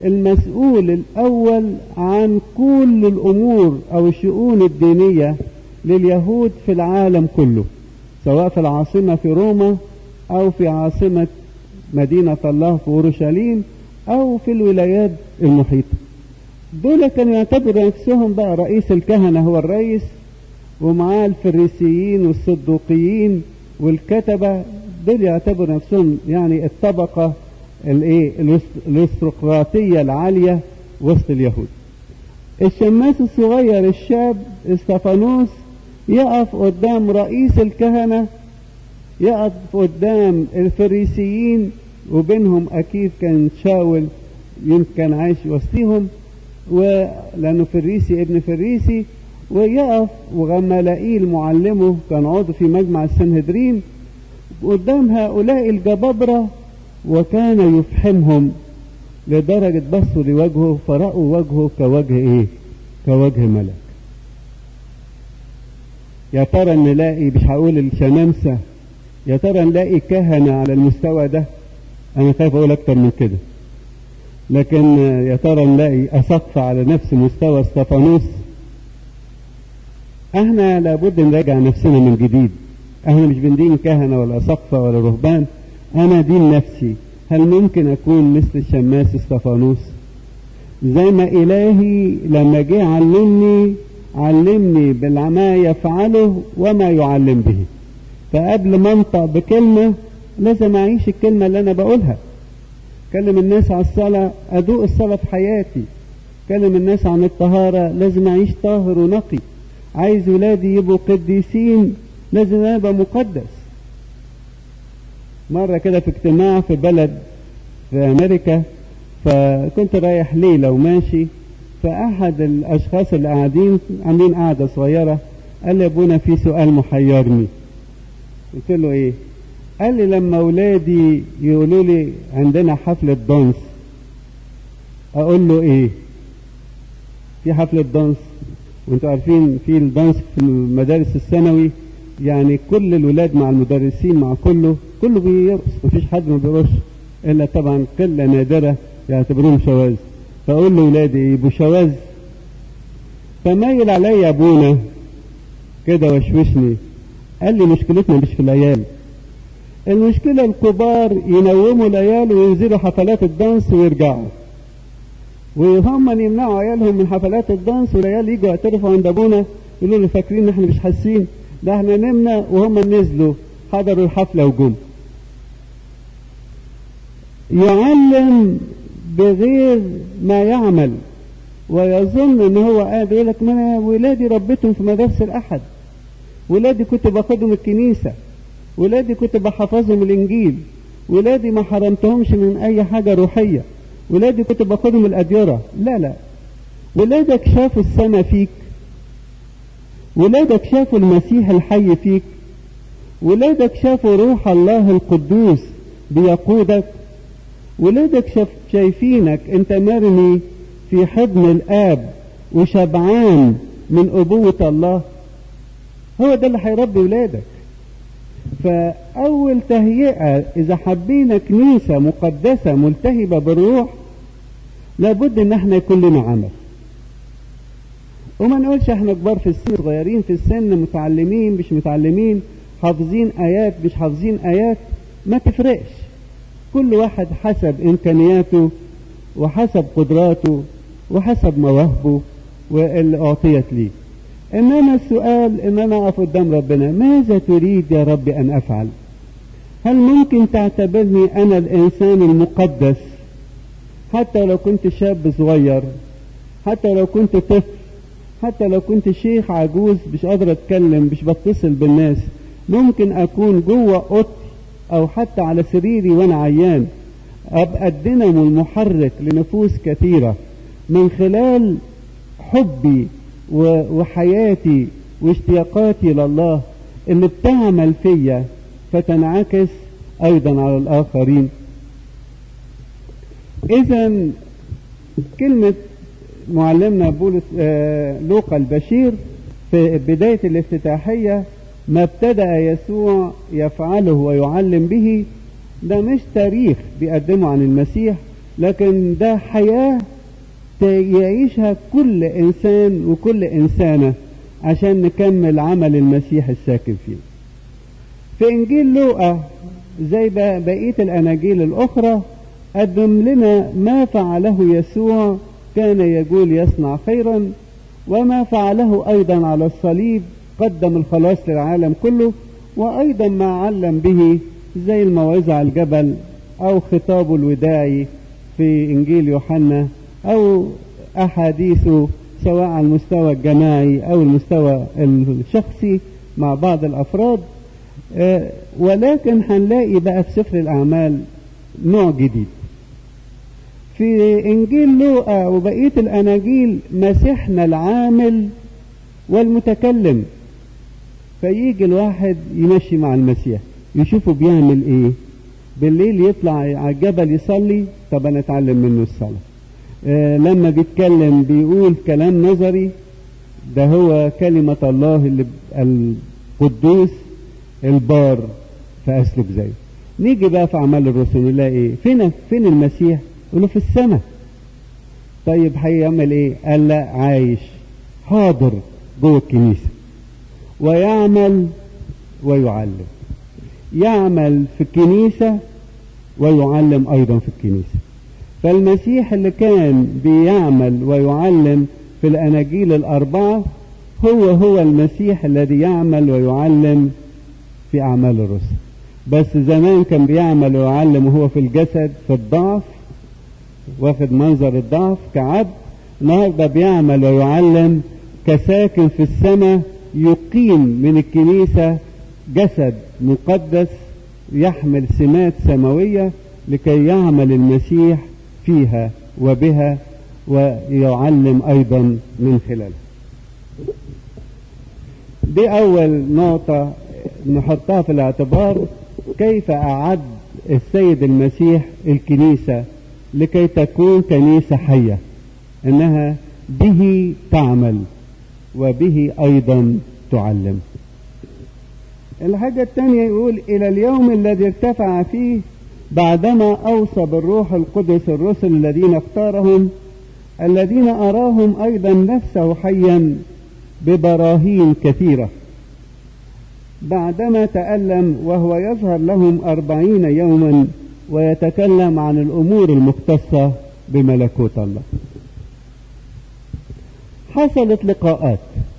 المسؤول الأول عن كل الأمور أو الشؤون الدينية لليهود في العالم كله سواء في العاصمة في روما أو في عاصمة مدينة الله في أورشليم أو في الولايات المحيطة دول كانوا يعتبروا نفسهم بقى رئيس الكهنة هو الرئيس ومعاه الفريسيين والصدوقيين والكتبة دول يعتبروا نفسهم يعني الطبقة الايه الارستقراطية العالية وسط اليهود الشماس الصغير الشاب استفانوس يقف قدام رئيس الكهنة يقف قدام الفريسيين وبينهم اكيد كان شاول يمكن عايش وسطيهم ولانه فريسي ابن فريسي ويقف وغمالائيل معلمه كان عضو في مجمع السنهدرين قدام هؤلاء الجبابرة وكان يفحمهم لدرجة بصوا لوجهه فرأوا وجهه كوجه ايه كوجه ملك يا ترى نلاقي مش هقول الشمامسة يا ترى نلاقي كهنة على المستوى ده انا خايف اقول اكتر من كده لكن يا ترى نلاقي اسقف على نفس مستوى استفانوس احنا لابد نراجع نفسنا من جديد احنا مش بندين كهنة ولا اسقفة ولا رهبان انا دين نفسي هل ممكن اكون مثل الشماس استفانوس زي ما الهي لما جه علمني علمني بالما يفعله وما يعلم به فقبل ما انطق بكلمة لازم اعيش الكلمة اللي انا بقولها كلم الناس على الصلاة ادوق الصلاة في حياتي كلم الناس عن الطهارة لازم اعيش طاهر ونقي عايز ولادي يبقوا قديسين لازم انا ابقى مقدس مرة كده في اجتماع في بلد في امريكا فكنت رايح ليلة وماشي فاحد الاشخاص اللي قاعدين عاملين قاعدة صغيرة قال لي ابونا في سؤال محيرني قلت له ايه قال لي لما اولادي يقولوا لي عندنا حفلة دانس اقول له ايه في حفلة دانس وانتوا عارفين في الدانس في المدارس الثانوي يعني كل الولاد مع المدرسين مع كله كله بيرقص مفيش حد ما بيرقص الا طبعا قله نادره يعتبروهم شواذ فاقول لاولادي يبقوا شواذ فمايل عليا ابونا كده وشوشني قال لي مشكلتنا مش في العيال المشكلة الكبار ينوموا العيال وينزلوا حفلات الدانس ويرجعوا وهم يمنعوا عيالهم من حفلات الدانس والعيال يجوا يعترفوا عند ابونا يقولوا له فاكرين احنا مش حاسين ده احنا نمنا وهم نزلوا حضروا الحفلة وجم يعلم بغير ما يعمل ويظن ان هو قاعد يقول لك ما انا ولادي ربيتهم في مدارس الاحد ولادي كنت باخدهم الكنيسة ولادي كنت بحفظهم الانجيل ولادي ما حرمتهمش من اي حاجة روحية ولادي كنت باخدهم الاديرة لا لا ولادك شافوا السماء فيك ولادك شافوا المسيح الحي فيك ولادك شافوا روح الله القدوس بيقودك ولادك شاف شايفينك انت مرمي في حضن الاب وشبعان من ابوة الله هو ده اللي هيربي ولادك فاول تهيئة اذا حبينا كنيسة مقدسة ملتهبة بالروح لابد ان احنا يكون لنا عمل وما نقولش احنا كبار في السن صغيرين في السن متعلمين مش متعلمين حافظين ايات مش حافظين ايات ما تفرقش كل واحد حسب امكانياته وحسب قدراته وحسب مواهبه واللي اعطيت ليه انما السؤال ان انا اقف قدام ربنا ماذا تريد يا رب ان افعل هل ممكن تعتبرني انا الانسان المقدس حتى لو كنت شاب صغير حتى لو كنت طفل حتى لو كنت شيخ عجوز مش قادر اتكلم مش بتصل بالناس ممكن اكون جوه اوضتي او حتى على سريري وانا عيان ابقى الدينامو المحرك لنفوس كثيرة من خلال حبي وحياتي واشتياقاتي لله اللي بتعمل فيا فتنعكس ايضا على الاخرين اذا كلمة معلمنا بولس آه لوقا البشير في بداية الافتتاحية ما ابتدأ يسوع يفعله ويعلم به ده مش تاريخ بيقدمه عن المسيح لكن ده حياة يعيشها كل إنسان وكل إنسانة عشان نكمل عمل المسيح الساكن فيه في إنجيل لوقا زي بقية الأناجيل الأخرى قدم لنا ما فعله يسوع كان يقول يصنع خيرا وما فعله أيضا على الصليب قدم الخلاص للعالم كله وأيضا ما علم به زي الموعظة على الجبل أو خطابه الوداعي في إنجيل يوحنا أو أحاديثه سواء على المستوى الجماعي أو المستوى الشخصي مع بعض الأفراد ولكن هنلاقي بقى في سفر الأعمال نوع جديد في إنجيل لوقا وبقية الأناجيل مسيحنا العامل والمتكلم فيجي الواحد يمشي مع المسيح يشوفه بيعمل ايه بالليل يطلع على الجبل يصلي طب انا اتعلم منه الصلاة آه لما بيتكلم بيقول كلام نظري ده هو كلمة الله اللي القدوس البار فأسلك زيه نيجي بقى في أعمال الرسل نلاقي ايه فين فين المسيح يقولوا في السماء طيب هيعمل ايه قال لا عايش حاضر جوه الكنيسة ويعمل ويعلم يعمل في الكنيسة ويعلم أيضا في الكنيسة فالمسيح اللي كان بيعمل ويعلم في الأناجيل الأربعة هو هو المسيح الذي يعمل ويعلم في أعمال الرسل بس زمان كان بيعمل ويعلم وهو في الجسد في الضعف واخد منظر الضعف كعبد النهارده بيعمل ويعلم كساكن في السماء يقيم من الكنيسة جسد مقدس يحمل سمات سماوية لكي يعمل المسيح فيها وبها ويعلم أيضا من خلالها دي أول نقطة نحطها في الاعتبار كيف أعد السيد المسيح الكنيسة لكي تكون كنيسة حية إنها به تعمل وبه أيضا تعلم الحاجة الثانية يقول إلى اليوم الذي ارتفع فيه بعدما أوصى بالروح القدس الرسل الذين اختارهم الذين أراهم أيضا نفسه حيا ببراهين كثيرة بعدما تألم وهو يظهر لهم أربعين يوما ويتكلم عن الأمور المختصة بملكوت الله حصلت لقاءات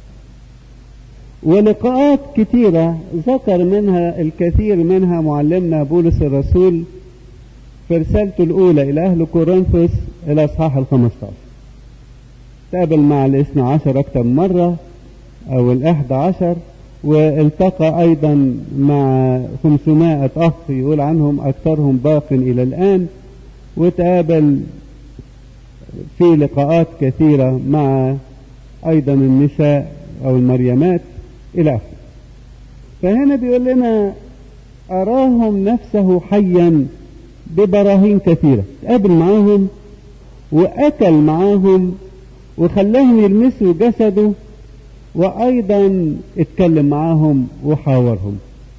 ولقاءات كثيرة ذكر منها الكثير منها معلمنا بولس الرسول في رسالته الأولى إلى أهل كورنثوس إلى أصحاح الخمستاشر تقابل مع الاثنى عشر أكثر مرة أو الإحدى عشر والتقى أيضا مع خمسمائة أخ يقول عنهم أكثرهم باق إلى الآن وتقابل في لقاءات كثيرة مع أيضا النساء أو المريمات إلى آخره فهنا بيقول لنا أراهم نفسه حيا ببراهين كثيرة تقابل معاهم وأكل معاهم وخلاهم يلمسوا جسده وأيضا اتكلم معاهم وحاورهم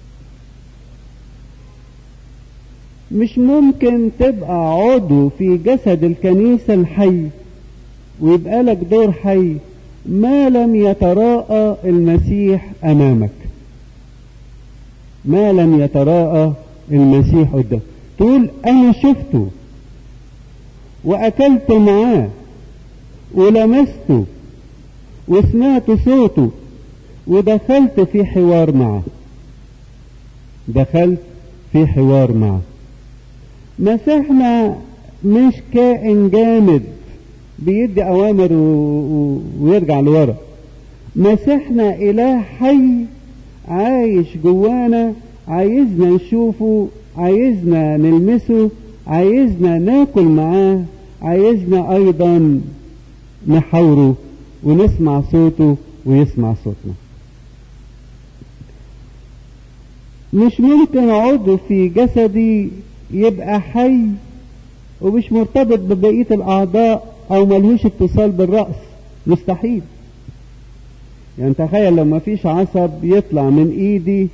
مش ممكن تبقى عضو في جسد الكنيسة الحي ويبقى لك دور حي ما لم يتراءى المسيح أمامك ما لم يتراءى المسيح قدامك تقول أنا شفته وأكلت معاه ولمسته وسمعت صوته ودخلت في حوار معه دخلت في حوار معه مسيحنا مش كائن جامد بيدي أوامر و... و... ويرجع لورا مسيحنا إله حي عايش جوانا عايزنا نشوفه عايزنا نلمسه عايزنا ناكل معاه عايزنا أيضا نحاوره ونسمع صوته ويسمع صوتنا مش ممكن عضو في جسدي يبقى حي ومش مرتبط ببقية الأعضاء أو ملهوش اتصال بالرأس مستحيل يعني تخيل لو ما فيش عصب يطلع من ايدي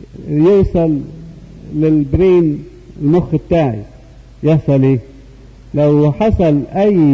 يوصل للبرين المخ بتاعي يحصل ايه لو حصل اي